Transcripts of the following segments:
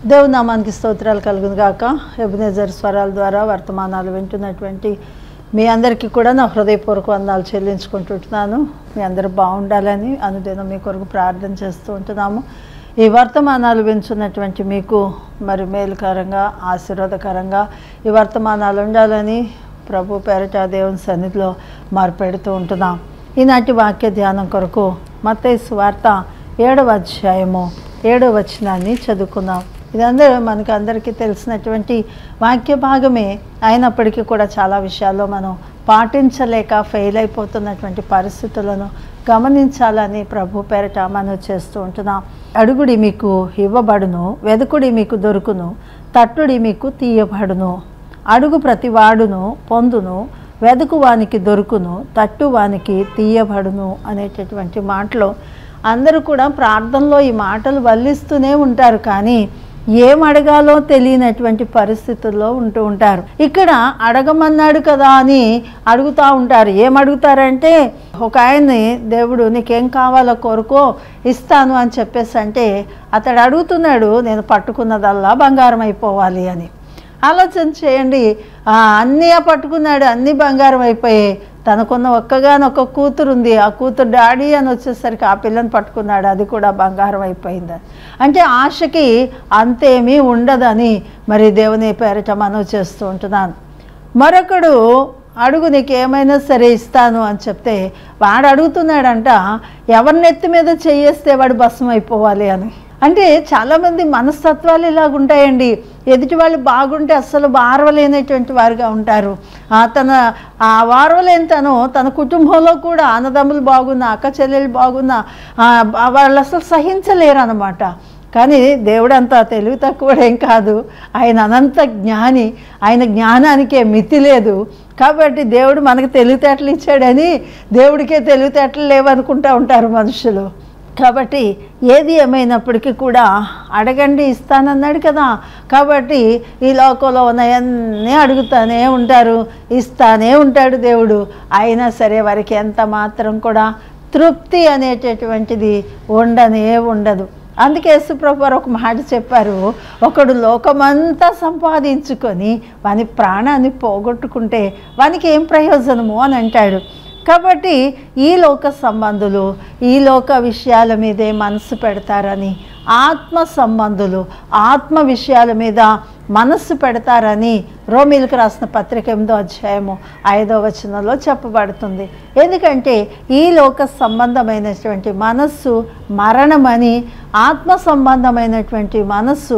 దేవుని నామానికి స్తోత్రాలు కలుగును గాక ఎబినేజర్ స్వరాల ద్వారా వర్తమానాలు వింటున్నటువంటి మీ అందరికీ కూడా నా హృదయపూర్వక వందనాలు చెల్లించుకుంటుంటున్నాను మీ అందరూ బాగుండాలని అనుదినం మీ కొరకు ప్రార్థన చేస్తూ ఉంటున్నాము ఈ వర్తమానాలు వింటున్నటువంటి మీకు మరి మేలుకరంగా ఆశీర్వాదకరంగా ఈ వర్తమానాలు ఉండాలని ప్రభు పేరట దేవుని సన్నిధిలో మార్పెడుతూ ఉంటున్నాం ఈనాటి వాక్య ధ్యానం కొరకు మత్తయి వార్త ఏడవ అధ్యాయము ఏడవ వచనాన్ని చదువుకుందాం ఇదందరూ మనకు అందరికీ తెలిసినటువంటి వాక్య భాగమే అయినప్పటికీ కూడా చాలా విషయాల్లో మనం పాటించలేక ఫెయిల్ అయిపోతున్నటువంటి పరిస్థితులను గమనించాలని ప్రభు పేరట మనం చేస్తూ ఉంటున్నాం అడుగుడి మీకు ఇవ్వబడును వెదుకుడి మీకు దొరుకును తట్టుడి మీకు తీయబడును అడుగు ప్రతివాడును పొందును వెదుకు వానికి దొరుకును తట్టు వానికి తీయబడును అనేటటువంటి మాటలు అందరూ కూడా ప్రార్థనలో ఈ మాటలు వల్లిస్తూనే ఉంటారు కానీ ఏం అడగాలో తెలియనటువంటి పరిస్థితుల్లో ఉంటూ ఉంటారు ఇక్కడ అడగమన్నాడు కదా అని అడుగుతూ ఉంటారు ఏం అడుగుతారంటే ఒక ఆయన్ని దేవుడు నీకేం కావాలో కోరుకో ఇస్తాను అని చెప్పేసి అంటే అతడు అడుగుతున్నాడు నేను పట్టుకున్నదల్లా బంగారం అయిపోవాలి అని ఆలోచన చేయండి ఆ, అన్నీ పట్టుకున్నాడు అన్నీ బంగారం అయిపోయాయి తనకున్న ఒక్కగానొక్క కూతురు ఉంది ఆ కూతురు డాడీ అని వచ్చేసరికి ఆ పిల్లని పట్టుకున్నాడు అది కూడా బంగారం అయిపోయింది అంటే ఆశకి అంతేమీ ఉండదని మరి దేవుని పేరిట మనవి చేస్తూ ఉంటున్నాను మరొకడు అడుగు నీకు ఏమైనా సరే ఇస్తాను అని చెప్తే వాడు అడుగుతున్నాడంట ఎవరి నెత్తి మీద చెయ్యేస్తే వాడు భస్మం అయిపోవాలి అని అంటే చాలామంది మనస్తత్వాలు ఇలాగ ఉంటాయండి ఎదుటి వాళ్ళు బాగుంటే అస్సలు వారవలేనటువంటి వారుగా ఉంటారు ఆ తన ఆ వారవలేని తను తన కుటుంబంలో కూడా అన్నదమ్ములు బాగున్నా అక్క చెల్లెలు బాగున్నా ఆ, వాళ్ళు అసలు సహించలేరు అనమాట కానీ దేవుడు అంత తెలివి తక్కువడేం కాదు ఆయన అనంత జ్ఞాని ఆయన జ్ఞానానికే మితి లేదు కాబట్టి దేవుడు మనకు తెలివితేటలు ఇచ్చాడని దేవుడికే తెలివితేటలు లేవనుకుంటా ఉంటారు మనుషులు కాబట్టి ఏది ఏమైనప్పటికీ కూడా అడగండి ఇస్తానన్నాడు కదా కాబట్టి ఈ లోకంలో ఉన్నాయన్నీ అడుగుతానే ఉంటారు ఇస్తానే ఉంటాడు దేవుడు అయినా సరే వారికి ఎంత మాత్రం కూడా తృప్తి అనేటటువంటిది ఉండనే ఉండదు అందుకే యేసుప్రభు వారు ఒక మాట చెప్పారు ఒకడు లోకమంతా సంపాదించుకొని వాని ప్రాణాన్ని పోగొట్టుకుంటే వానికి ఏం ప్రయోజనము అని అంటాడు కాబట్టి ఈ లోక సంబంధులు ఈ లోక విషయాల మీదే మనసు పెడతారని ఆత్మ సంబంధులు ఆత్మ విషయాల మీద మనస్సు పెడతారని రోమిలకు రాసిన పత్రిక ఎనిమిదో అధ్యాయము ఐదో వచనంలో చెప్పబడుతుంది ఎందుకంటే ఈ లోక సంబంధమైనటువంటి మనస్సు మరణమని ఆత్మ సంబంధమైనటువంటి మనస్సు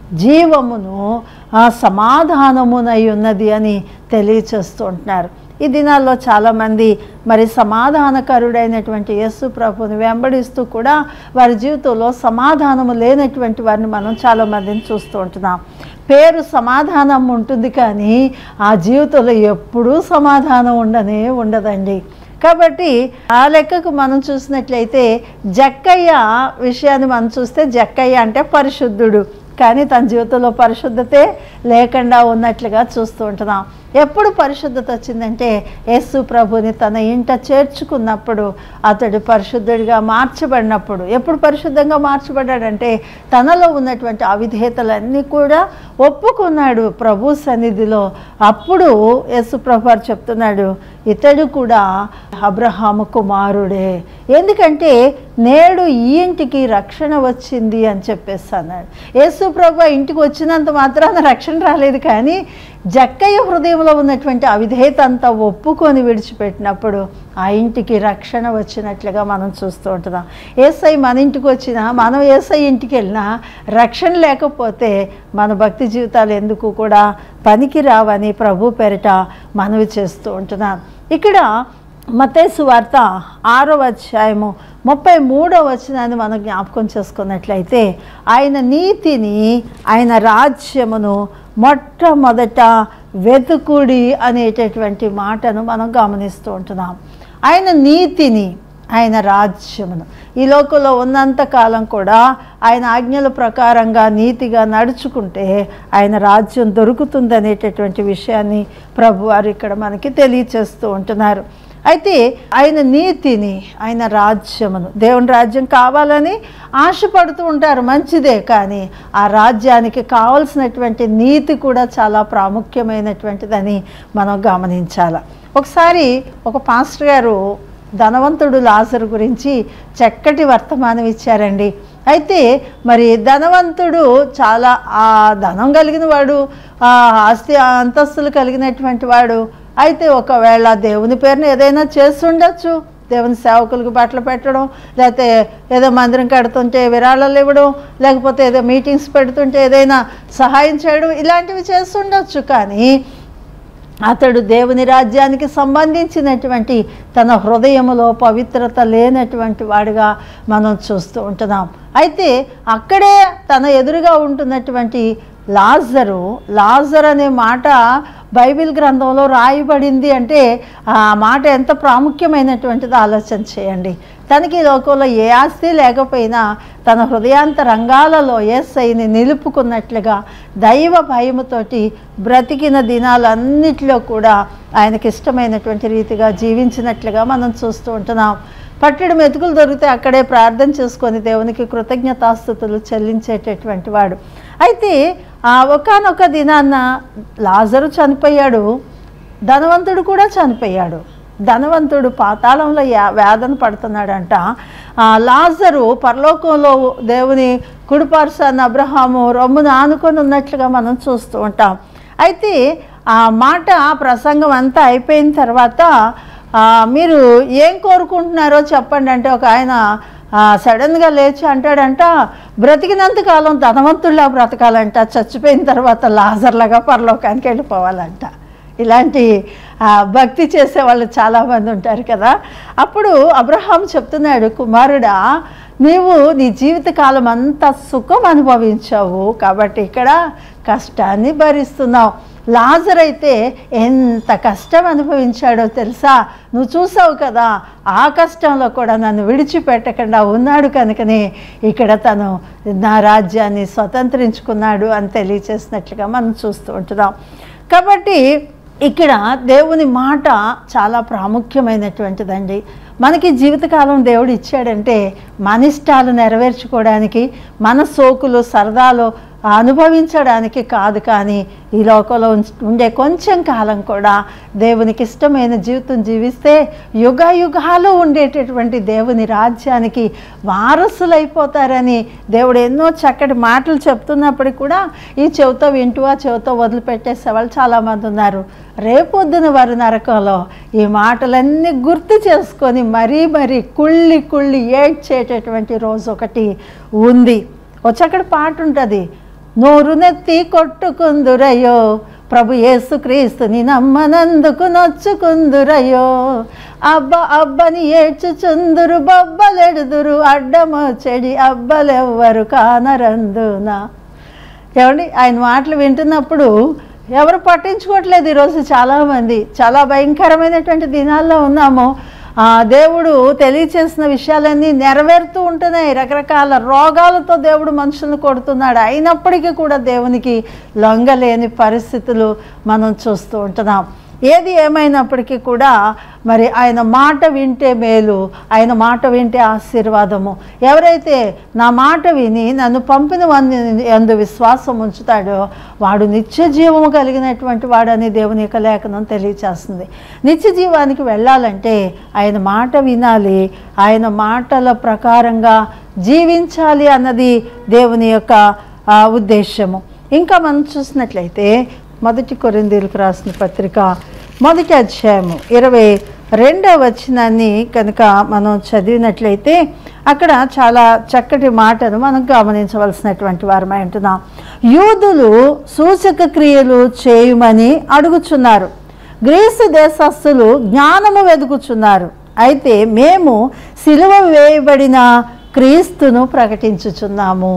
జీవమును ఆ, సమాధానమునై ఉన్నది అని తెలియచేస్తూ ఉంటున్నారు ఈ దినాల్లో చాలామంది మరి సమాధానకరుడైనటువంటి యేసు ప్రభుని వెంబడిస్తూ కూడా వారి జీవితంలో సమాధానము లేనటువంటి వారిని మనం చాలామందిని చూస్తూ ఉంటున్నాం పేరు సమాధానం ఉంటుంది కానీ ఆ జీవితంలో ఎప్పుడూ సమాధానం ఉండనే ఉండదండి కాబట్టి ఆ లెక్కకు మనం చూసినట్లయితే జక్కయ్య విషయాన్ని మనం చూస్తే జక్కయ్య అంటే పరిశుద్ధుడు కానీ తన జీవితంలో పరిశుద్ధతే లేకుండా ఉన్నట్లుగా చూస్తూ ఉంటున్నాం ఎప్పుడు పరిశుద్ధత వచ్చిందంటే యేసు ప్రభుని తన ఇంట చేర్చుకున్నప్పుడు అతడు పరిశుద్ధుడిగా మార్చబడినప్పుడు ఎప్పుడు పరిశుద్ధంగా మార్చబడ్డాడంటే తనలో ఉన్నటువంటి అవిధేతలన్నీ కూడా ఒప్పుకున్నాడు ప్రభు సన్నిధిలో అప్పుడు యేసు ప్రభు వారు చెప్తున్నాడు ఇతడు కూడా అబ్రహాము కుమారుడే ఎందుకంటే నేడు ఈ ఇంటికి రక్షణ వచ్చింది అని చెప్పేసి అన్నాడు యేసు ప్రభు ఇంటికి వచ్చినంత మాత్రాన రక్షణ రాలేదు కానీ జక్కయ్య హృదయంలో ఉన్నటువంటి అవిధేయత అంతా ఒప్పుకొని విడిచిపెట్టినప్పుడు ఆ ఇంటికి రక్షణ వచ్చినట్లుగా మనం చూస్తూ ఉంటున్నాం ఏసై మన ఇంటికి వచ్చినా మనం ఏసై ఇంటికి వెళ్ళినా రక్షణ లేకపోతే మన భక్తి జీవితాలు ఎందుకు కూడా పనికి రావని ప్రభు పేరిట మనవి చేస్తూ ఉంటున్నాను ఇక్కడ మతేసు వార్త ఆరో అధ్యాయము ముప్పై మూడో వచనాన్ని మనం జ్ఞాపకం చేసుకున్నట్లయితే ఆయన నీతిని ఆయన రాజ్యమును మొట్టమొదట వెతుకుడి అనేటటువంటి మాటను మనం గమనిస్తూ ఉంటున్నాం ఆయన నీతిని ఆయన రాజ్యమును ఈ లోకంలో ఉన్నంత కాలం కూడా ఆయన ఆజ్ఞల ప్రకారంగా నీతిగా నడుచుకుంటే ఆయన రాజ్యం దొరుకుతుందనేటటువంటి విషయాన్ని ప్రభువారు ఇక్కడ మనకి తెలియచేస్తూ ఉంటున్నారు అయితే ఆయన నీతిని ఆయన రాజ్యమును దేవుని రాజ్యం కావాలని ఆశపడుతూ ఉంటారు మంచిదే కానీ ఆ రాజ్యానికి కావలసినటువంటి నీతి కూడా చాలా ప్రాముఖ్యమైనటువంటిదని మనం గమనించాలి ఒకసారి ఒక పాస్టర్ గారు ధనవంతుడు లాజరు గురించి చక్కటి వర్తమానం ఇచ్చారండి అయితే మరి ధనవంతుడు చాలా ఆ ధనం కలిగిన వాడు ఆ ఆస్తి అంతస్తులు కలిగినటువంటి వాడు అయితే ఒకవేళ దేవుని పేరున ఏదైనా చేస్తుండొచ్చు దేవుని సేవకులకు బట్టలు పెట్టడం లేకపోతే ఏదో మందిరం కడుతుంటే విరాళాలు ఇవ్వడం లేకపోతే ఏదో మీటింగ్స్ పెడుతుంటే ఏదైనా సహాయం చేయడం ఇలాంటివి చేస్తుండొచ్చు కానీ అతడు దేవుని రాజ్యానికి సంబంధించినటువంటి తన హృదయములో పవిత్రత లేనటువంటి వాడిగా మనం చూస్తూ ఉంటున్నాం అయితే అక్కడే తన ఎదురుగా ఉంటున్నటువంటి లాజరు లాజర్ అనే మాట బైబిల్ గ్రంథంలో రాయబడింది అంటే ఆ మాట ఎంత ప్రాముఖ్యమైనటువంటిదో ఆలోచన చేయండి తనకి ఈ లోకంలో ఏ ఆస్తి లేకపోయినా తన హృదయాంత రంగాలలో ఏసైని నిలుపుకున్నట్లుగా దైవ భయముతోటి బ్రతికిన దినాలన్నిటిలో కూడా ఆయనకి ఇష్టమైనటువంటి రీతిగా జీవించినట్లుగా మనం చూస్తూ ఉంటున్నాం పట్టెడు మెతుకులు దొరికితే అక్కడే ప్రార్థన చేసుకొని దేవునికి కృతజ్ఞతాస్థుతులు చెల్లించేటటువంటి వాడు అయితే ఆ ఒకానొక దినాన్న లాజరు చనిపోయాడు ధనవంతుడు కూడా చనిపోయాడు ధనవంతుడు పాతాళంలో యా వేదన పడుతున్నాడంట ఆ లాజరు పరలోకంలో దేవుని కుడిపార్సాన్ని అబ్రహాము రొమ్మును ఆనుకొని ఉన్నట్లుగా మనం చూస్తూ ఉంటాం అయితే ఆ మాట ప్రసంగం అంతా అయిపోయిన తర్వాత ఆ, మీరు ఏం కోరుకుంటున్నారో చెప్పండి అంటే ఒక ఆయన ఆ, సడన్గా లేచి అంటాడంట బ్రతికినంత కాలం ధనవంతుల్లా బ్రతకాలంట చచ్చిపోయిన తర్వాత లాజర్లాగా పరలోకానికి వెళ్ళిపోవాలంట ఇలాంటి ఆ, భక్తి చేసే వాళ్ళు చాలామంది ఉంటారు కదా అప్పుడు అబ్రహాం చెప్తున్నాడు కుమారుడా నీవు నీ జీవితకాలం అంతా సుఖం అనుభవించావు కాబట్టి ఇక్కడ కష్టాన్ని భరిస్తున్నావు లాజర్ అయితే ఎంత కష్టం అనుభవించాడో తెలుసా నువ్వు చూసావు కదా ఆ కష్టంలో కూడా నన్ను విడిచిపెట్టకుండా ఉన్నాడు కనుకనే ఇక్కడ తను నా రాజ్యాన్ని స్వతంత్రించుకున్నాడు అని తెలియచేసినట్లుగా మనం చూస్తూ ఉంటున్నాం కాబట్టి ఇక్కడ దేవుని మాట చాలా ప్రాముఖ్యమైనటువంటిదండి మనకి జీవితకాలం దేవుడు ఇచ్చాడంటే మన ఇష్టాలు నెరవేర్చుకోవడానికి మన సోకులు సరదాలు అనుభవించడానికి కాదు కానీ ఈ లోకంలో ఉంచ- ఉండే కొంచెం కాలం కూడా దేవునికి ఇష్టమైన జీవితం జీవిస్తే యుగ యుగాలు ఉండేటటువంటి దేవుని రాజ్యానికి వారసులైపోతారని దేవుడు ఎన్నో చక్కటి మాటలు చెప్తున్నప్పటికీ కూడా ఈ చెవితో వింటూ ఆ చెవితో వదిలిపెట్టేసే వాళ్ళు చాలామంది ఉన్నారు రేపొద్దున వారి నరకంలో ఈ మాటలన్నీ గుర్తు చేసుకొని మరీ మరీ కుళ్ళి కుళ్ళి ఏడ్చేటటువంటి రోజు ఒకటి ఉంది వచ్చక్కడ పాట ఉంటుంది నోరు నెత్తి కొట్టుకుందురయ్యో ప్రభు యేసుక్రీస్తుని నమ్మనందుకు నొచ్చుకుందురయ్యో అబ్బ అబ్బని ఏడ్చుచుందురు బొబ్బలెడుదురు అడ్డమో చెడి అబ్బలెవ్వరు కానరందునా ఏమండి ఆయన మాటలు వింటున్నప్పుడు ఎవరు పట్టించుకోవట్లేదు ఈరోజు చాలామంది చాలా భయంకరమైనటువంటి దినాల్లో ఉన్నాము ఆ, దేవుడు తెలియచేసిన విషయాలన్నీ నెరవేరుతూ ఉంటున్నాయి రకరకాల రోగాలతో దేవుడు మనుషులను కొడుతున్నాడు అయినప్పటికీ కూడా దేవునికి లొంగలేని పరిస్థితులు మనం చూస్తూ ఉంటున్నాం ఏది ఏమైనప్పటికీ కూడా మరి ఆయన మాట వింటే మేలు ఆయన మాట వింటే ఆశీర్వాదము ఎవరైతే నా మాట విని నన్ను పంపిన వాని ఎందు విశ్వాసం ఉంచుతాడో వాడు నిత్య జీవము కలిగినటువంటి వాడని దేవుని యొక్క లేఖనం తెలియచేస్తుంది నిత్య జీవానికి వెళ్ళాలంటే ఆయన మాట వినాలి ఆయన మాటల ప్రకారంగా జీవించాలి అన్నది దేవుని యొక్క ఆ, ఉద్దేశము ఇంకా మనం చూసినట్లయితే మొదటి కొరిందీలకు రాసిన పత్రిక మొదటి అధ్యాయము ఇరవై రెండవ వచనాన్ని కనుక మనం చదివినట్లయితే అక్కడ చాలా చక్కటి మాటను మనం గమనించవలసినటువంటి వారమై ఉంటున్నాం యూదులు సూచక క్రియలు చేయమని అడుగుచున్నారు గ్రీసు దేశస్థులు జ్ఞానము వెదుకుచున్నారు అయితే మేము సిలువ వేయబడిన క్రీస్తును ప్రకటించుచున్నాము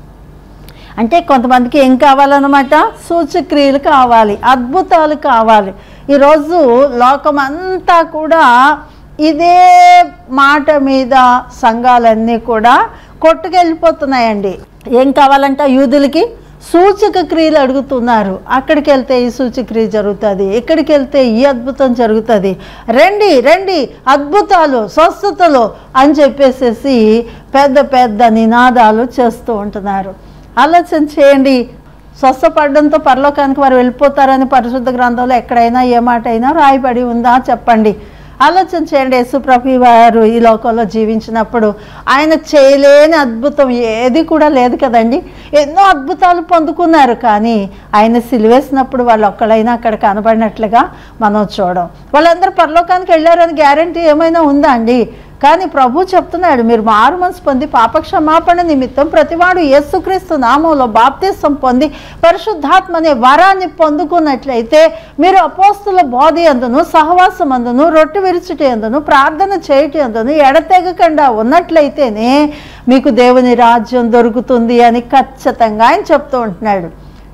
అంటే కొంతమందికి ఏం కావాలన్నమాట సూచక్రియలు కావాలి అద్భుతాలు కావాలి ఈరోజు లోకమంతా కూడా ఇదే మాట మీద సంఘాలన్నీ కూడా కొట్టుకెళ్ళిపోతున్నాయండి ఏం కావాలంట యూదులకి సూచక క్రియలు అడుగుతున్నారు అక్కడికి వెళ్తే ఈ సూచక క్రియ జరుగుతుంది ఇక్కడికి వెళ్తే ఈ అద్భుతం జరుగుతుంది రండి రండి అద్భుతాలు స్వస్థతలు అని చెప్పేసేసి పెద్ద పెద్ద నినాదాలు చేస్తూ ఉంటున్నారు ఆలోచన చేయండి స్వస్థపడడంతో పరలోకానికి వారు వెళ్ళిపోతారని పరిశుద్ధ గ్రంథంలో ఎక్కడైనా ఏ మాట అయినా రాయబడి ఉందా చెప్పండి ఆలోచన చేయండి యేసుప్రభు వారు ఈ లోకంలో జీవించినప్పుడు ఆయన చేయలేని అద్భుతం ఏది కూడా లేదు కదండి ఎన్నో అద్భుతాలు పొందుకున్నారు కానీ ఆయన సిలివేసినప్పుడు వాళ్ళు ఒక్కడైనా అక్కడ కనబడినట్లుగా మనం చూడం వాళ్ళందరూ పరలోకానికి వెళ్ళారని గ్యారంటీ ఏమైనా ఉందా అండి కానీ ప్రభు చెప్తున్నాడు మీరు మారు మనసు పొంది పాపక్షమాపణ నిమిత్తం ప్రతివాడు యేసుక్రీస్తు నామంలో బాప్తిసం పొంది పరిశుద్ధాత్మ అనే వరాన్ని పొందుకున్నట్లయితే మీరు అపోస్తుల బోధ అందును సహవాసం అందును రొట్టె విరుచుటి అందును ప్రార్థన చేయటి అందును ఎడతెగకుండా ఉన్నట్లయితేనే మీకు దేవుని రాజ్యం దొరుకుతుంది అని ఖచ్చితంగా ఆయన చెప్తూ ఉంటున్నాడు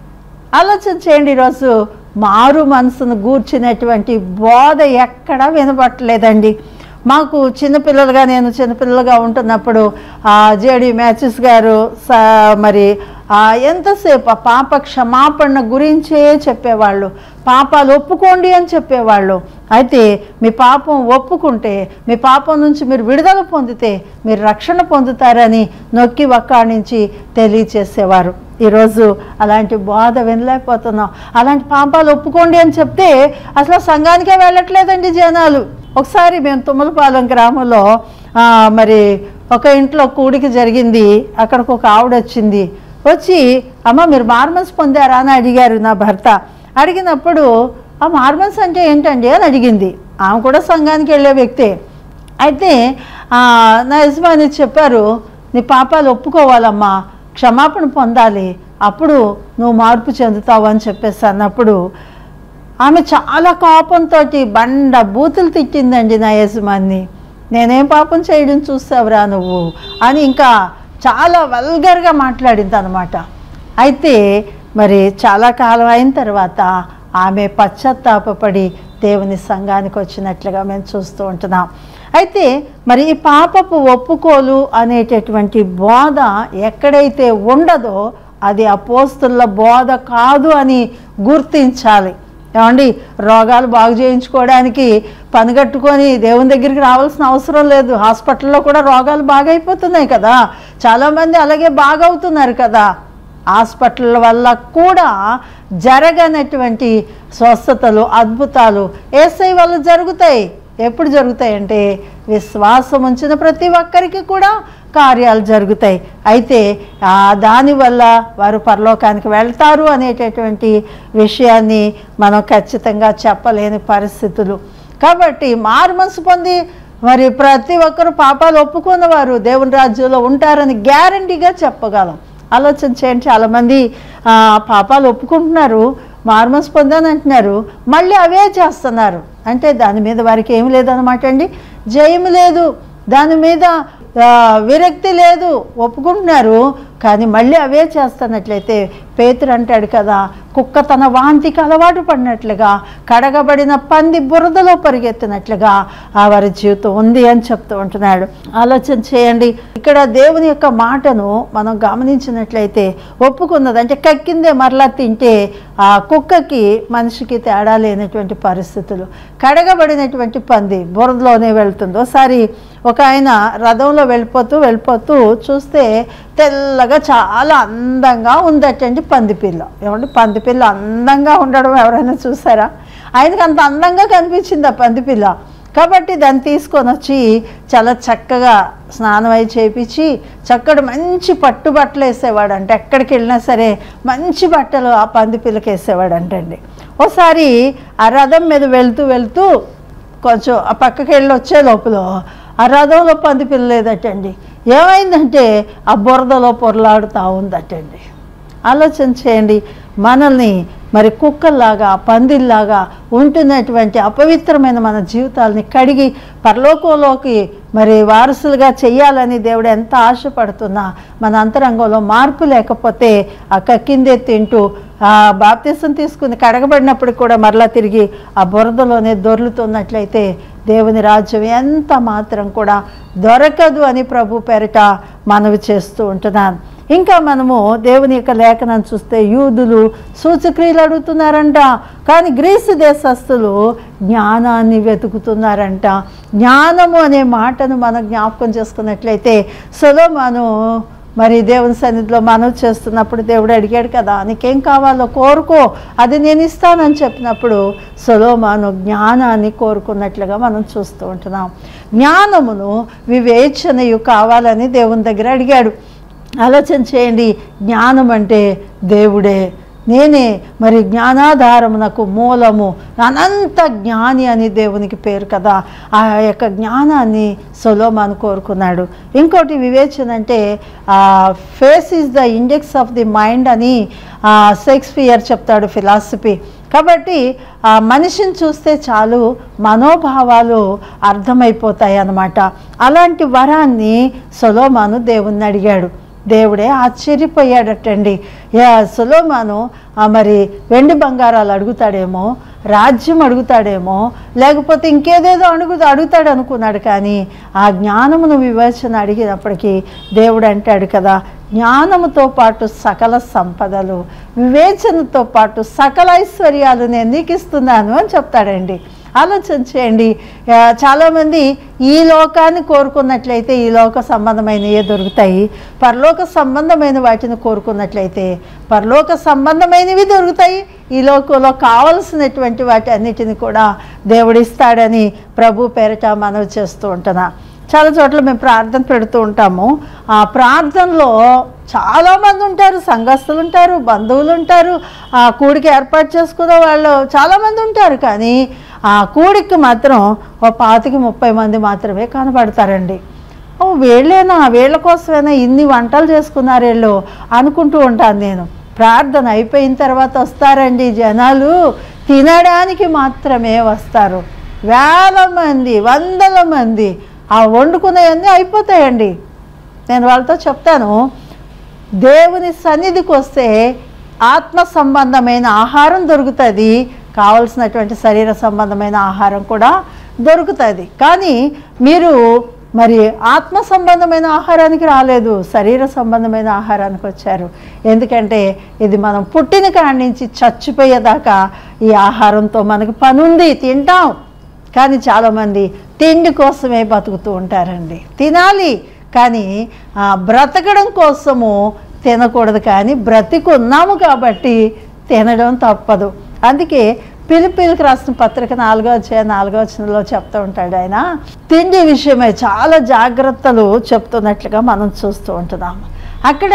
ఆలోచన చేయండి ఈరోజు మారు మనసును గూర్చినటువంటి బోధ ఎక్కడా వినబట్టలేదండి మాకు చిన్నపిల్లలుగా నేను చిన్నపిల్లలుగా ఉంటున్నప్పుడు ఆ జేడి మ్యాచెస్ గారు స మరి ఆ ఎంతసేపు ఆ పాప క్షమాపణ గురించే చెప్పేవాళ్ళు పాపాలు ఒప్పుకోండి అని చెప్పేవాళ్ళు అయితే మీ పాపం ఒప్పుకుంటే మీ పాపం నుంచి మీరు విడుదల పొందితే మీరు రక్షణ పొందుతారని నొక్కి వక్కాణించి తెలియచేసేవారు ఈరోజు అలాంటి బోధ వినలేకపోతున్నాం అలాంటి పాపాలు ఒప్పుకోండి అని చెప్తే అసలు సంఘానికే వెళ్ళట్లేదండి జనాలు ఒకసారి మేము తుమ్మలపాలెం గ్రామంలో ఆ, మరి ఒక ఇంట్లో కూడికి జరిగింది అక్కడికి ఒక ఆవిడ వచ్చింది వచ్చి అమ్మ మీరు మార్మల్స్ పొందారా అని అడిగారు నా భర్త అడిగినప్పుడు ఆ మార్మల్స్ అంటే ఏంటండి అని అడిగింది ఆమె కూడా సంఘానికి వెళ్ళే వ్యక్తే అయితే ఆ, నా యజమాని చెప్పారు నీ పాపాలు ఒప్పుకోవాలమ్మా క్షమాపణ పొందాలి అప్పుడు నువ్వు మార్పు చెందుతావు అని చెప్పేసి అన్నప్పుడు ఆమె చాలా కోపంతో బండ బూతులు తిట్టిందండి నా యజమాన్ని నేనేం పాపం చేయడం చూస్తావురా నువ్వు అని ఇంకా చాలా వల్గర్గా మాట్లాడింది అనమాట అయితే మరి చాలా కాలం అయిన తర్వాత ఆమె పశ్చాత్తాపపడి దేవుని సంఘానికి వచ్చినట్లుగా మేము చూస్తూ ఉంటున్నాం అయితే మరి ఈ పాపపు ఒప్పుకోలు అనేటటువంటి బోధ ఎక్కడైతే ఉండదో అది అపోస్తుల బోధ కాదు అని గుర్తించాలి ఏమండి రోగాలు బాగు చేయించుకోవడానికి పనిగట్టుకొని దేవుని దగ్గరికి రావాల్సిన అవసరం లేదు హాస్పిటల్లో కూడా రోగాలు బాగైపోతున్నాయి కదా చాలామంది అలాగే బాగవుతున్నారు కదా హాస్పిటల్ వల్ల కూడా జరగనటువంటి స్వస్థతలు అద్భుతాలు ఏసై వల్ల జరుగుతాయి ఎప్పుడు జరుగుతాయంటే విశ్వాసం ఉంచిన ప్రతి ఒక్కరికి కూడా కార్యాలు జరుగుతాయి అయితే ఆ దానివల్ల వారు పరలోకానికి వెళ్తారు అనేటటువంటి విషయాన్ని మనం ఖచ్చితంగా చెప్పలేని పరిస్థితులు కాబట్టి మారు మనసు పొంది మరి ప్రతి ఒక్కరు పాపాలు ఒప్పుకున్నవారు దేవుని రాజ్యంలో ఉంటారని గ్యారంటీగా చెప్పగలం ఆలోచన చేయండి చాలామంది ఆ, పాపాలు ఒప్పుకుంటున్నారు మార్మస్ పొందాను అంటున్నారు మళ్ళీ అవే చేస్తున్నారు అంటే దాని మీద వారికి ఏమి లేదనమాట అండి జయము లేదు దాని మీద ఆ, విరక్తి లేదు ఒప్పుకుంటున్నారు కానీ మళ్ళీ అవే చేస్తున్నట్లయితే పేతురు అంటాడు కదా కుక్క తన వాంతికి అలవాటు పడినట్లుగా కడగబడిన పంది బురదలో పరిగెత్తినట్లుగా ఆ వారి జీవితం ఉంది అని చెప్తూ ఉంటున్నాడు ఆలోచన చేయండి ఇక్కడ దేవుని యొక్క మాటను మనం గమనించినట్లయితే ఒప్పుకున్నది అంటే కక్కిందే మరలా తింటే ఆ కుక్కకి మనిషికి తేడా లేనటువంటి పరిస్థితులు కడగబడినటువంటి పంది బురదలోనే వెళ్తుంది ఒకసారి ఒక ఆయన రథంలో వెళ్ళిపోతూ వెళ్ళిపోతూ చూస్తే తెల్లగా చాలా అందంగా ఉందటండి పందిపిల్ల ఏమంటే పందిపిల్ల అందంగా ఉండడం ఎవరైనా చూసారా ఆయనకి అంత అందంగా కనిపించింది ఆ పందిపిల్ల కాబట్టి దాన్ని తీసుకొని వచ్చి చాలా చక్కగా స్నానం అయి చేపించి చక్కటి మంచి పట్టు బట్టలు వేసేవాడు అంటే ఎక్కడికి వెళ్ళినా సరే మంచి బట్టలు ఆ పంది పిల్లకి వేసేవాడు అంటండి ఒకసారి ఆ రథం మీద వెళ్తూ వెళ్తూ కొంచెం ఆ పక్కకి వెళ్ళి వచ్చే లోపల ఆ రథంలో పంది పిల్ల లేదటండి ఏమైందంటే ఆ బురదలో పొరలాడుతూ ఉందటండి ఆలోచన చేయండి మనల్ని మరి కుక్కల్లాగా పందిల్లాగా ఉంటున్నటువంటి అపవిత్రమైన మన జీవితాలని కడిగి పరలోకంలోకి మరి వారసులుగా చెయ్యాలని దేవుడు ఎంత ఆశపడుతున్నా మన అంతరంగంలో మార్పు లేకపోతే ఆ కక్కిందే తింటూ ఆ బాప్తీసం తీసుకుని కడగబడినప్పుడు కూడా మరలా తిరిగి ఆ బురదలోనే దొర్లుతున్నట్లయితే దేవుని రాజ్యం ఎంత మాత్రం కూడా దొరకదు అని ప్రభు పేరిట మనవి చేస్తూ ఉంటున్నాను ఇంకా మనము దేవుని యొక్క లేఖనం చూస్తే యూదులు సూచక్రియలు అడుగుతున్నారంట కానీ గ్రీసు దేశస్తులు జ్ఞానాన్ని వెతుకుతున్నారంట జ్ఞానము అనే మాటను మనం జ్ఞాపకం చేసుకున్నట్లయితే సొలోమాను మరి దేవుని సన్నిధిలో మనవి చేస్తున్నప్పుడు దేవుడు అడిగాడు కదా నీకేం కావాలో కోరుకో అది నేను ఇస్తానని చెప్పినప్పుడు సొలోమాను జ్ఞానాన్ని కోరుకున్నట్లుగా మనం చూస్తూ ఉంటున్నాం జ్ఞానమును వివేచనయు కావాలని దేవుని దగ్గర అడిగాడు ఆలోచన చేయండి జ్ఞానం అంటే దేవుడే నేనే మరి జ్ఞానాధారమునకు మూలము అనంత జ్ఞాని అని దేవునికి పేరు కదా ఆ యొక్క జ్ఞానాన్ని సొలోమాన్ కోరుకున్నాడు ఇంకోటి వివేచన అంటే face is the index of the mind అని షేక్స్పియర్ చెప్తాడు ఫిలాసఫీ కాబట్టి ఆ మనిషిని చూస్తే చాలు మనోభావాలు అర్థమైపోతాయి అన్నమాట అలాంటి వరాన్ని సొలోమాను దేవుణ్ణి అడిగాడు దేవుడే ఆశ్చర్యపోయాడటండి యా సులోమాను ఆ మరి వెండి బంగారాలు అడుగుతాడేమో రాజ్యం అడుగుతాడేమో లేకపోతే ఇంకేదేదో అడుగు అడుగుతాడు అనుకున్నాడు కానీ ఆ జ్ఞానమును వివేచన అడిగినప్పటికీ దేవుడు అంటాడు కదా జ్ఞానముతో పాటు సకల సంపదలు వివేచనతో పాటు సకల ఐశ్వర్యాలు నేను నీకు ఇస్తున్నాను అని చెప్తాడండి ఆలోచన చేయండి ఆ, చాలామంది ఈ లోకాన్ని కోరుకున్నట్లయితే ఈ లోక సంబంధమైనవే దొరుకుతాయి పరలోక సంబంధమైన వాటిని కోరుకున్నట్లయితే పరలోక సంబంధమైనవి దొరుకుతాయి ఈ లోకంలో కావలసినటువంటి వాటి అన్నిటిని కూడా దేవుడిస్తాడని ప్రభు పేరిట మనవి చేస్తూ ఉంటున్నా చాలా చోట్ల మేము ప్రార్థన పెడుతూ ఉంటాము ఆ ప్రార్థనలో చాలామంది ఉంటారు సంఘస్థులు ఉంటారు బంధువులు ఉంటారు ఆ కూడికి ఏర్పాటు చేసుకునే వాళ్ళు చాలామంది ఉంటారు కానీ ఆ కూడికి మాత్రం ఓ పాతికి ముప్పై మంది మాత్రమే కనబడతారండి ఓ వీళ్ళేనా వీళ్ళ కోసమైనా ఇన్ని వంటలు చేసుకున్నారు వీళ్ళు అనుకుంటూ ఉంటాను నేను ప్రార్థన అయిపోయిన తర్వాత వస్తారండి జనాలు తినడానికి మాత్రమే వస్తారు వేల మంది వందల మంది ఆ వండుకునేవన్నీ అయిపోతాయండి నేను వాళ్ళతో చెప్తాను దేవుని సన్నిధికి వస్తే ఆత్మ సంబంధమైన ఆహారం దొరుకుతుంది కావలసినటువంటి శరీర సంబంధమైన ఆహారం కూడా దొరుకుతుంది కానీ మీరు మరి ఆత్మ సంబంధమైన ఆహారానికి రాలేదు శరీర సంబంధమైన ఆహారానికి వచ్చారు ఎందుకంటే ఇది మనం పుట్టిన కాడి నుంచి చచ్చిపోయేదాకా ఈ ఆహారంతో మనకి పని ఉంది తింటాం కానీ చాలామంది తిండి కోసమే బతుకుతూ ఉంటారండి తినాలి కానీ ఆ, బ్రతకడం కోసము తినకూడదు కానీ బ్రతికున్నాము కాబట్టి తినడం తప్పదు అందుకే పిలిపిలికి రాసిన పత్రిక నాలుగో అధ్యాయ నాలుగో వచనంలో చెప్తూ ఉంటాడు ఆయన తిండి విషయమై చాలా జాగ్రత్తలు చెప్తున్నట్లుగా మనం చూస్తూ ఉంటున్నాము అక్కడ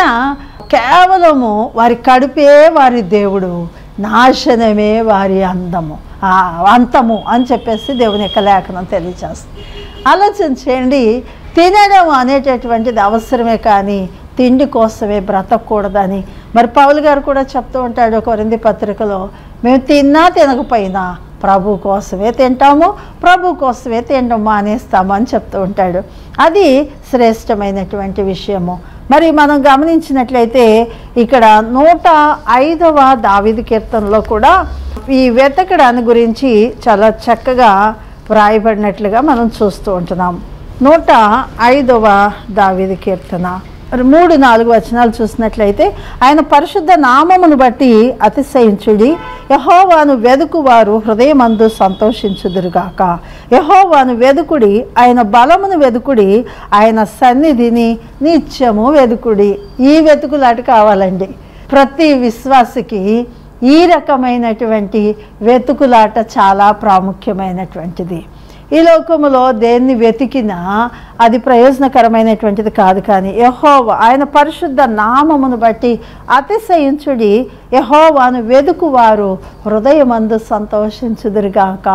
కేవలము వారి కడుపే వారి దేవుడు నాశనమే వారి అందము ఆ అంతము అని చెప్పేసి దేవుని యొక్క లేఖనం తెలియజేస్తుంది ఆలోచన చేయండి తినడం అనేటటువంటిది అవసరమే కానీ తిండి కోసమే బ్రతకూడదని మరి పౌలు గారు కూడా చెప్తూ ఉంటాడు కొరింది పత్రికలో మేము తిన్నా తినకపోయినా ప్రభు కోసమే తింటాము ప్రభు కోసమే తినడం మానేస్తాము అని చెప్తూ ఉంటాడు అది శ్రేష్టమైనటువంటి విషయము మరి మనం గమనించినట్లయితే ఇక్కడ నూట ఐదవ దావిది కీర్తనలో కూడా ఈ వెతకడాన్ని గురించి చాలా చక్కగా వ్రాయబడినట్లుగా మనం చూస్తూ ఉంటున్నాం నూట ఐదవ దావిది కీర్తన మరి మూడు నాలుగు వచనాలు చూసినట్లయితే ఆయన పరిశుద్ధ నామమును బట్టి అతిశయించుడి యహోవాను వెదుకువారు హృదయమందు సంతోషించుదురుగాక యహోవాను వెదుకుడి ఆయన బలమును వెదుకుడి ఆయన సన్నిధిని నిత్యము వెదుకుడి ఈ వెతుకులాట కావాలండి ప్రతి విశ్వాసికి ఈ రకమైనటువంటి వెతుకులాట చాలా ప్రాముఖ్యమైనటువంటిది ఈ లోకములో దేన్ని వెతికినా అది ప్రయోజనకరమైనటువంటిది కాదు కానీ యహోవ ఆయన పరిశుద్ధ నామమును బట్టి అతిశయించుడి యహోవాను వెదుకువారు హృదయమందు సంతోషించుదురుగాక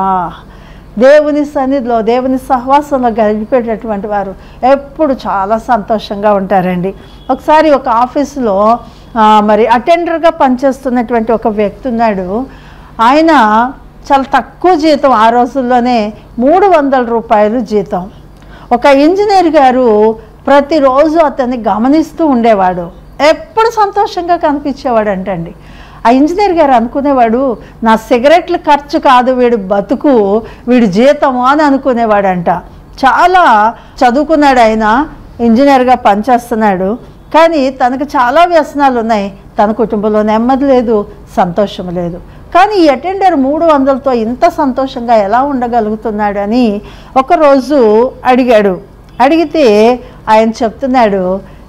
దేవుని సన్నిధిలో దేవుని సహవాసంలో గడిపేటటువంటి వారు ఎప్పుడు చాలా సంతోషంగా ఉంటారండి ఒకసారి ఒక ఆఫీసులో ఆ, మరి అటెండర్గా పనిచేస్తున్నటువంటి ఒక వ్యక్తి ఉన్నాడు ఆయన చాలా తక్కువ జీతం ఆ రోజుల్లోనే మూడు వందల రూపాయలు జీతం ఒక ఇంజనీర్ గారు ప్రతిరోజు అతన్ని గమనిస్తూ ఉండేవాడు ఎప్పుడు సంతోషంగా కనిపించేవాడు అంటండి ఆ ఇంజనీర్ గారు అనుకునేవాడు నా సిగరెట్ల ఖర్చు కాదు వీడు బతుకు వీడి జీతము అని అనుకునేవాడంట చాలా చదువుకున్నాడు ఆయన ఇంజనీర్గా పనిచేస్తున్నాడు కానీ తనకు చాలా వ్యసనాలు ఉన్నాయి తన కుటుంబంలో నెమ్మది లేదు సంతోషం లేదు కానీ ఈ అటెండర్ మూడు వందలతో ఇంత సంతోషంగా ఎలా ఉండగలుగుతున్నాడని ఒకరోజు అడిగాడు అడిగితే ఆయన చెప్తున్నాడు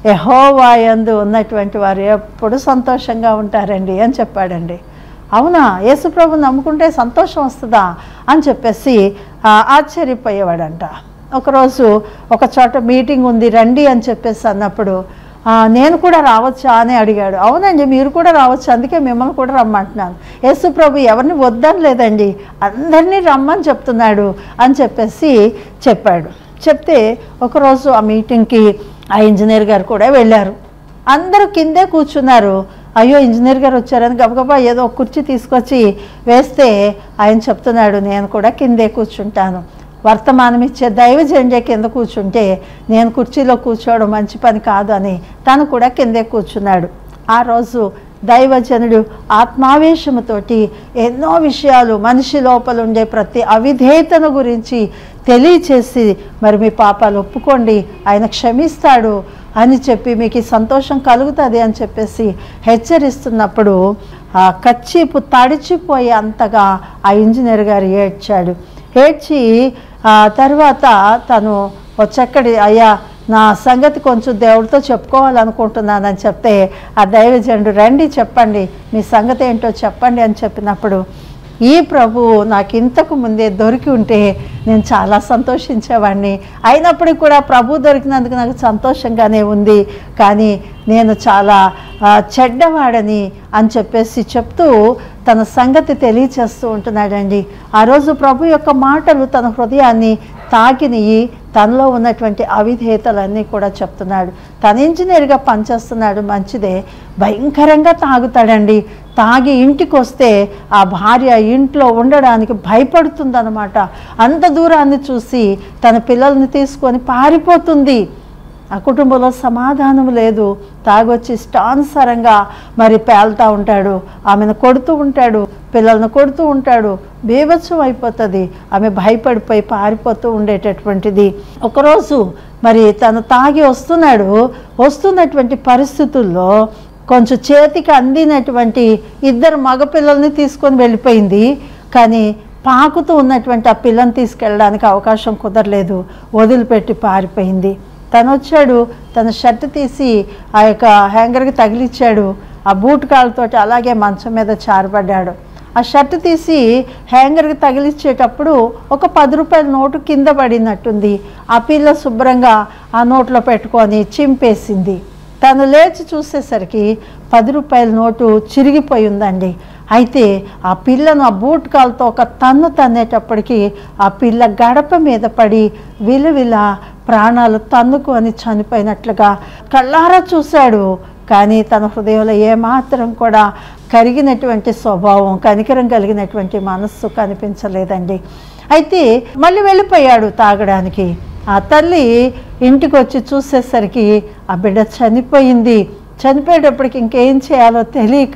యహోవాయందు ఉన్నటువంటి వారు ఎప్పుడు సంతోషంగా ఉంటారండి అని చెప్పాడండి అవునా యేసుప్రభు నమ్ముకుంటే సంతోషం వస్తుందా అని చెప్పేసి ఆ, ఆశ్చర్యపోయేవాడంట ఒకరోజు ఒక చోట మీటింగ్ ఉంది రండి అని చెప్పేసి అన్నప్పుడు "ఆ, నేను కూడా రావచ్చా అని అడిగాడు అవునండి మీరు కూడా రావచ్చు అందుకే మిమ్మల్ని కూడా రమ్మంటున్నాను యేసు ప్రభు ఎవరిని వద్దని లేదండి అందరినీ రమ్మని చెప్తున్నాడు అని చెప్పేసి చెప్పాడు చెప్తే ఒకరోజు ఆ మీటింగ్కి ఆ ఇంజనీర్ గారు కూడా వెళ్ళారు అందరూ కిందే కూర్చున్నారు అయ్యో ఇంజనీర్ గారు వచ్చారని గబగబా ఏదో ఒక కుర్చీ తీసుకొచ్చి వేస్తే ఆయన చెప్తున్నాడు నేను కూడా కిందే కూర్చుంటాను వర్తమానం ఇచ్చే దైవ జెండే కింద కూర్చుంటే నేను కుర్చీలో కూర్చోవడం మంచి పని కాదు అని తను కూడా కిందే కూర్చున్నాడు ఆ రోజు దైవజనుడు ఆత్మావేశముతోటి ఎన్నో విషయాలు మనిషి లోపల ఉండే ప్రతి అవిధేయతను గురించి తెలియచేసి మరి మీ పాపాలు ఒప్పుకోండి ఆయన క్షమిస్తాడు అని చెప్పి మీకు ఈ సంతోషం కలుగుతుంది అని చెప్పేసి హెచ్చరిస్తున్నప్పుడు ఆ కచ్చీపు తడిచిపోయే అంతగా ఆ ఇంజనీర్ గారు ఏడ్చాడు ఏడ్చి ఆ తర్వాత తను ఓ చక్కటి అయ్యా నా సంగతి కొంచెం దేవుడితో చెప్పుకోవాలనుకుంటున్నానని చెప్తే ఆ దైవజనుడు రండి చెప్పండి మీ సంగతి ఏంటో చెప్పండి అని చెప్పినప్పుడు ఈ ప్రభు నాకు ఇంతకు ముందే దొరికి ఉంటే నేను చాలా సంతోషించేవాడిని అయినప్పటికీ కూడా ప్రభు దొరికినందుకు నాకు సంతోషంగానే ఉంది కానీ నేను చాలా ఆ, చెడ్డవాడని అని చెప్పేసి చెప్తూ తన సంగతి తెలియచేస్తూ ఉంటున్నాడండి ఆ రోజు ప్రభు యొక్క మాటలు తన హృదయాన్ని తాకినయి తనలో ఉన్నటువంటి అవిధేయతలన్నీ కూడా చెప్తున్నాడు తన ఇంజనీర్గా పనిచేస్తున్నాడు మంచిదే భయంకరంగా తాగుతాడండి తాగి ఇంటికి వస్తే ఆ భార్య ఇంట్లో ఉండడానికి భయపడుతుందన్నమాట అంత దూరాన్ని చూసి తన పిల్లల్ని తీసుకొని పారిపోతుంది ఆ కుటుంబంలో సమాధానం లేదు తాగొచ్చి ఇష్టానుసారంగా మరి పేలుతూ ఉంటాడు ఆమెను కొడుతూ ఉంటాడు పిల్లల్ని కొడుతూ ఉంటాడు బీభత్సం అయిపోతుంది ఆమె భయపడిపోయి పారిపోతూ ఉండేటటువంటిది ఒకరోజు మరి తను తాగి వస్తున్నాడు వస్తున్నటువంటి పరిస్థితుల్లో కొంచెం చేతికి అందినటువంటి ఇద్దరు మగపిల్లల్ని తీసుకొని వెళ్ళిపోయింది కానీ పాకుతూ ఉన్నటువంటి ఆ పిల్లని తీసుకెళ్ళడానికి అవకాశం కుదరలేదు వదిలిపెట్టి పారిపోయింది తను వచ్చాడు తన షర్ట్ తీసి ఆ యొక్క హ్యాంగర్కి తగిలిచ్చాడు ఆ బూట్ కాళ్ళతోటి అలాగే మంచం మీద చారబడ్డాడు ఆ షర్ట్ తీసి హ్యాంగర్కి తగిలిచ్చేటప్పుడు ఒక పది రూపాయల నోటు కింద పడినట్టుంది ఆ పిల్ల శుభ్రంగా ఆ నోట్లో పెట్టుకొని చింపేసింది తను లేచి చూసేసరికి పది రూపాయల నోటు చిరిగిపోయి ఉందండి అయితే ఆ పిల్లను ఆ బూట్ కాలుతో ఒక తన్ను తన్నేటప్పటికి ఆ పిల్ల గడప మీద పడి విలువిల ప్రాణాలు తన్నుకొని చనిపోయినట్లుగా కళ్ళారా చూశాడు కానీ తన హృదయంలో ఏమాత్రం కూడా కరిగినటువంటి స్వభావం కనికరం కలిగినటువంటి మనస్సు కనిపించలేదండి అయితే మళ్ళీ వెళ్ళిపోయాడు తాగడానికి ఆ తల్లి ఇంటికి వచ్చి చూసేసరికి ఆ బిడ్డ చనిపోయింది చనిపోయేటప్పటికి ఇంకేం చేయాలో తెలియక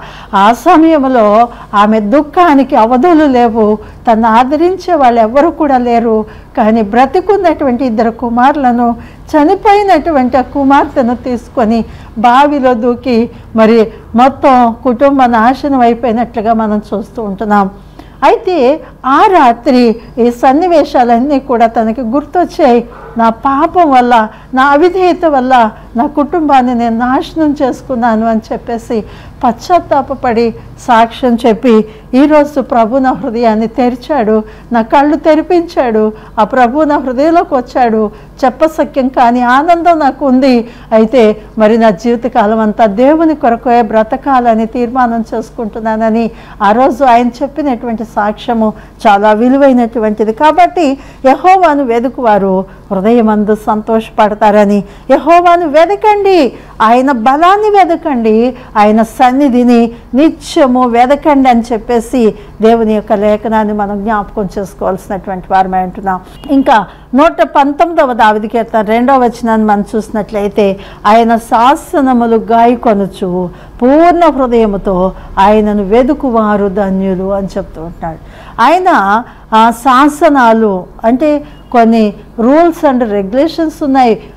ఆ సమయంలో ఆమె దుఃఖానికి అవధులు లేవు తను ఆదరించే వాళ్ళు ఎవరు కూడా లేరు కానీ బ్రతికున్నటువంటి ఇద్దరు కుమారులను చనిపోయినటువంటి ఆ కుమార్తెను తీసుకొని బావిలో దూకి మరి మొత్తం కుటుంబ నాశనం అయిపోయినట్లుగా మనం చూస్తూ ఉంటున్నాం అయితే ఆ రాత్రి ఈ సన్నివేశాలన్నీ కూడా తనకి గుర్తొచ్చాయి నా పాపం వల్ల నా అవిధేయత వల్ల నా కుటుంబాన్ని నేను నాశనం చేసుకున్నాను అని చెప్పేసి పశ్చాత్తాపపడి సాక్ష్యం చెప్పి ఈరోజు ప్రభు నా హృదయాన్ని తెరిచాడు నా కళ్ళు తెరిపించాడు ఆ ప్రభు నా హృదయంలోకి వచ్చాడు చెప్పసక్యం కానీ ఆనందం నాకు ఉంది అయితే మరి నా జీవితకాలం అంతా దేవుని కొరకే బ్రతకాలని తీర్మానం చేసుకుంటున్నానని ఆ రోజు ఆయన చెప్పినటువంటి సాక్ష్యము చాలా విలువైనటువంటిది కాబట్టి యహోవాను వెదుకువారు హృదయమందు సంతోషపడతారని యహోవాను వెదకండి ఆయన బలాన్ని వెదకండి ఆయన సన్నిధిని నిత్యము వెదకండి అని చెప్పేసి దేవుని యొక్క లేఖనాన్ని మనం జ్ఞాపకం చేసుకోవాల్సినటువంటి వారమై ఉంటున్నాం ఇంకా నూట పంతొమ్మిదవ దావిది కీర్తన రెండవ వచనాన్ని మనం చూసినట్లయితే ఆయన శాసనములు గాయకొనుచు పూర్ణ హృదయముతో ఆయనను వెదుకువారు ధన్యులు అని చెప్తూ ఉంటాడు ఆయన ఆ శాసనాలు అంటే కొన్ని రూల్స్ అండ్ రెగ్యులేషన్స్ ఉన్నాయి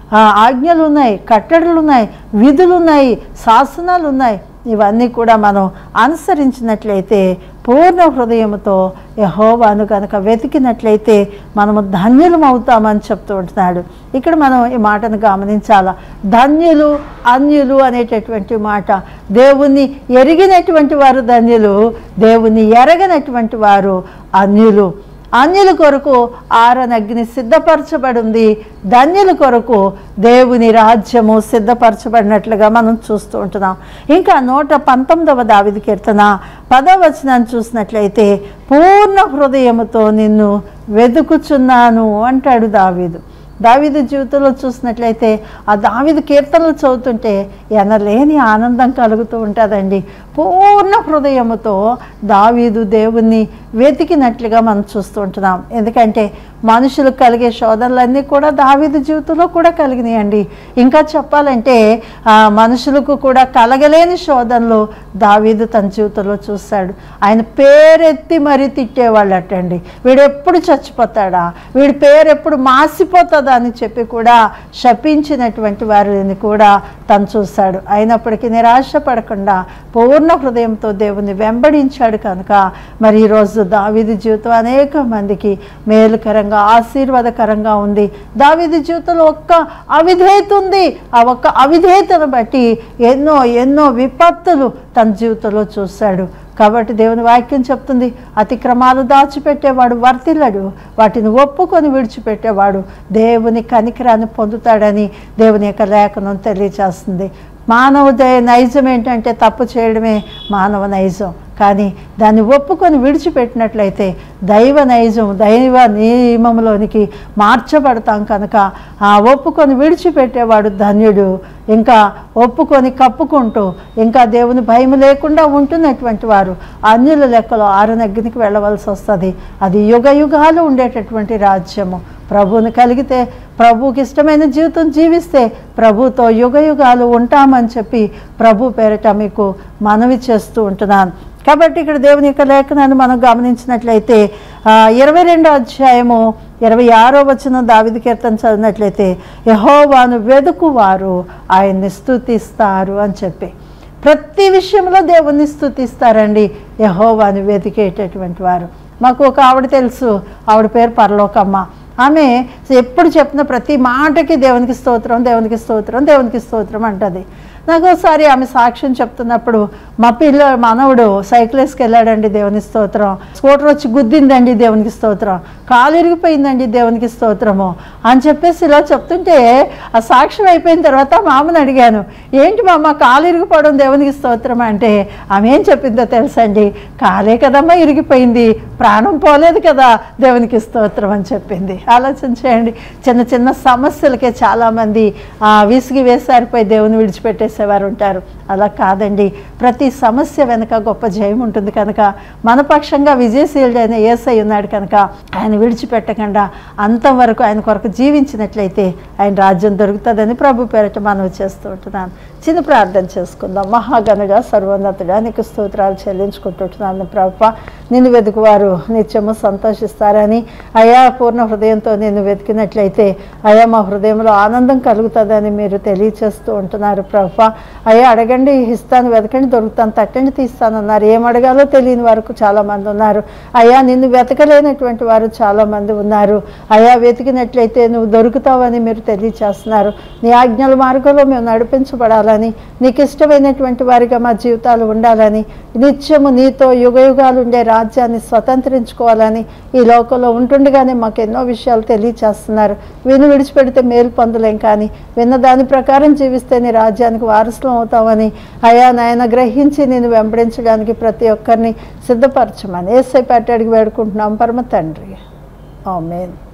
ఆ, ఆజ్ఞలు ఉన్నాయి కట్టడలు ఉన్నాయి విధులు ఉన్నాయి శాసనాలు ఉన్నాయి ఇవన్నీ కూడా మనం అనుసరించినట్లయితే పూర్ణ హృదయంతో యహోవాను కనుక వెతికినట్లయితే మనము ధన్యులం అవుతామని చెప్తూ ఉంటున్నాడు ఇక్కడ మనం ఈ మాటను గమనించాలా ధన్యులు అన్యులు అనేటటువంటి మాట దేవుణ్ణి ఎరిగినటువంటి వారు ధన్యులు దేవుణ్ణి ఎరగనటువంటి వారు అన్యులు అన్యుల కొరకు ఆరనగ్ని సిద్ధపరచబడి ఉంది ధన్యుల కొరకు దేవుని రాజ్యము సిద్ధపరచబడినట్లుగా మనం చూస్తూ ఉంటున్నాం ఇంకా నూట పంతొమ్మిదవ దావిది కీర్తన పదవ వచనాన్ని చూసినట్లయితే పూర్ణ హృదయముతో నిన్ను వెతుకుచున్నాను అంటాడు దావీదు దావీదు జీవితంలో చూసినట్లయితే ఆ దావీదు కీర్తనలు చదువుతుంటే ఎనలేని ఆనందం కలుగుతూ ఉంటుందండి పూర్ణ హృదయముతో దావీదు దేవుణ్ణి వెతికినట్లుగా మనం చూస్తూ ఉంటున్నాం ఎందుకంటే మనుషులకు కలిగే శోధనలన్నీ కూడా దావీదు జీవితంలో కూడా కలిగినాయండి ఇంకా చెప్పాలంటే ఆ, మనుషులకు కూడా కలగలేని శోధనలు దావీదు తన జీవితంలో చూస్తాడు ఆయన పేరెత్తి మరీ తిట్టేవాళ్ళటండి వీడు ఎప్పుడు చచ్చిపోతాడా వీడి పేరు ఎప్పుడు మాసిపోతుందా అని చెప్పి కూడా శపించినటువంటి వారిని కూడా తను చూశాడు అయినప్పటికీ నిరాశ పడకుండా పూర్ణ హృదయంతో దేవుని వెంబడించాడు కనుక మరి ఈరోజు దావీదు జీవితం అనేక మందికి మేలుకరంగా ఆశీర్వాదకరంగా ఉంది దావీదు జీవితంలో ఒక్క అవిధేయత ఉంది ఆ ఒక్క అవిధేయతను బట్టి ఎన్నో ఎన్నో విపత్తులు తన జీవితంలో చూశాడు కాబట్టి దేవుని వాక్యం చెప్తుంది అతిక్రమాలు దాచిపెట్టేవాడు వర్తిల్లడు వాటిని ఒప్పుకొని విడిచిపెట్టేవాడు దేవుని కనికరాన్ని పొందుతాడని దేవుని యొక్క లేఖనం తెలియచేస్తుంది మానవ దయ నైజం ఏంటంటే తప్పు చేయడమే మానవ నైజం కానీ దాన్ని ఒప్పుకొని విడిచిపెట్టినట్లయితే దైవ నైజం దైవ నియమంలోనికి మార్చబడతాం కనుక ఆ ఒప్పుకొని విడిచిపెట్టేవాడు ధన్యుడు ఇంకా ఒప్పుకొని కప్పుకుంటూ ఇంకా దేవుని భయం లేకుండా ఉంటున్నటువంటి వారు అన్యుల లెక్కలో ఆరనగ్నికి వెళ్ళవలసి వస్తుంది అది యుగ యుగాలు ఉండేటటువంటి రాజ్యము ప్రభువుని కలిగితే ప్రభువుకి ఇష్టమైన జీవితం జీవిస్తే ప్రభుతో యుగ యుగాలు ఉంటామని చెప్పి ప్రభు పేరిట మీకు మనవి చేస్తూ ఉంటున్నాను కాబట్టి ఇక్కడ దేవుని యొక్క లేఖనాన్ని మనం గమనించినట్లయితే ఆ, ఇరవై రెండో అధ్యాయము ఇరవై ఆరో వచ్చిన దావిది కీర్తన చదివినట్లయితే యహోవాను వెదుకువారు ఆయన్ని స్తుతిస్తారు అని చెప్పి ప్రతి విషయంలో దేవుణ్ణి స్తుతిస్తారండి యహోవాను వెతికేటటువంటి వారు మాకు ఒక ఆవిడ తెలుసు ఆవిడ పేరు పరలోకమ్మ ఆమె ఎప్పుడు చెప్పిన ప్రతి మాటకి దేవునికి స్తోత్రం దేవునికి స్తోత్రం దేవునికి స్తోత్రం అంటది నాకు ఒకసారి ఆమె సాక్ష్యం చెప్తున్నప్పుడు మా పిల్ల మనవడు సైకిల్ వేసుకెళ్ళాడండి దేవుని స్తోత్రం స్కూటర్ వచ్చి గుద్దిందండి దేవునికి స్తోత్రం కాలు ఇరిగిపోయిందండి దేవునికి స్తోత్రము అని చెప్పేసి ఇలా చెప్తుంటే ఆ సాక్ష్యం అయిపోయిన తర్వాత మా అమ్మని అడిగాను ఏంటి మా అమ్మ కాలు ఇరిగిపోవడం దేవునికి స్తోత్రం అంటే ఆమె ఏం చెప్పిందో తెలుసండి కాలే కదమ్మా ఇరిగిపోయింది ప్రాణం పోలేదు కదా దేవునికి స్తోత్రం అని చెప్పింది ఆలోచన చేయండి చిన్న చిన్న సమస్యలకే చాలామంది ఆ, విసిగి వేసారిపోయి దేవుని విడిచిపెట్టేసేవారు ఉంటారు అలా కాదండి ప్రతి సమస్య వెనుక గొప్ప జయం ఉంటుంది కనుక మన పక్షంగా విజయశీలుడైన ఏసై ఉన్నాడు కనుక ఆయన విడిచిపెట్టకుండా అంతం వరకు ఆయన కొరకు జీవించినట్లయితే ఆయన రాజ్యం దొరుకుతుందని ప్రభు పేరట మనవి చేస్తూ ఉంటున్నాను చిన్న ప్రార్థన చేసుకుందాం మహాగనుగా సర్వోన్నతుడా నీకు స్తోత్రాలు చెల్లించుకుంటుంటున్నాను ప్రభు నిన్ను వెతుకువారు నిత్యము సంతోషిస్తారని అయా పూర్ణ హృదయంతో నేను వెతికినట్లయితే అయా మా హృదయంలో ఆనందం కలుగుతుందని మీరు తెలియచేస్తూ ఉంటున్నారు ప్రభు అయ్యా అడగండి ఇస్తాను వెతకండి దొరుకుతాను తట్టండి తీస్తానన్నారు ఏం అడగాలో తెలియని వరకు చాలామంది ఉన్నారు అయ్యా నిన్ను వెతకలేనటువంటి వారు చాలామంది ఉన్నారు అయ్యా వెతికినట్లయితే నువ్వు దొరుకుతావని మీరు తెలియచేస్తున్నారు నీ ఆజ్ఞల మార్గంలో మేము నడిపించబడాలని నీకు ఇష్టమైనటువంటి వారిగా మా జీవితాలు ఉండాలని నిత్యము నీతో యుగ యుగాలు ఉండే రాజ్యాన్ని స్వతంత్రించుకోవాలని ఈ లోకంలో ఉంటుండగానే మాకు ఎన్నో విషయాలు తెలియచేస్తున్నారు విను విడిచిపెడితే మేలు పొందలేం కానీ విన్న దాని ప్రకారం జీవిస్తే నీ రాజ్యానికి వారసులం అవుతామని అయా నాయన గ్రహించి నేను వెంబడించడానికి ప్రతి ఒక్కరిని సిద్ధపరచమని ఏసై పెట్టాడికి వేడుకుంటున్నాం పరమ తండ్రి ఆమెన్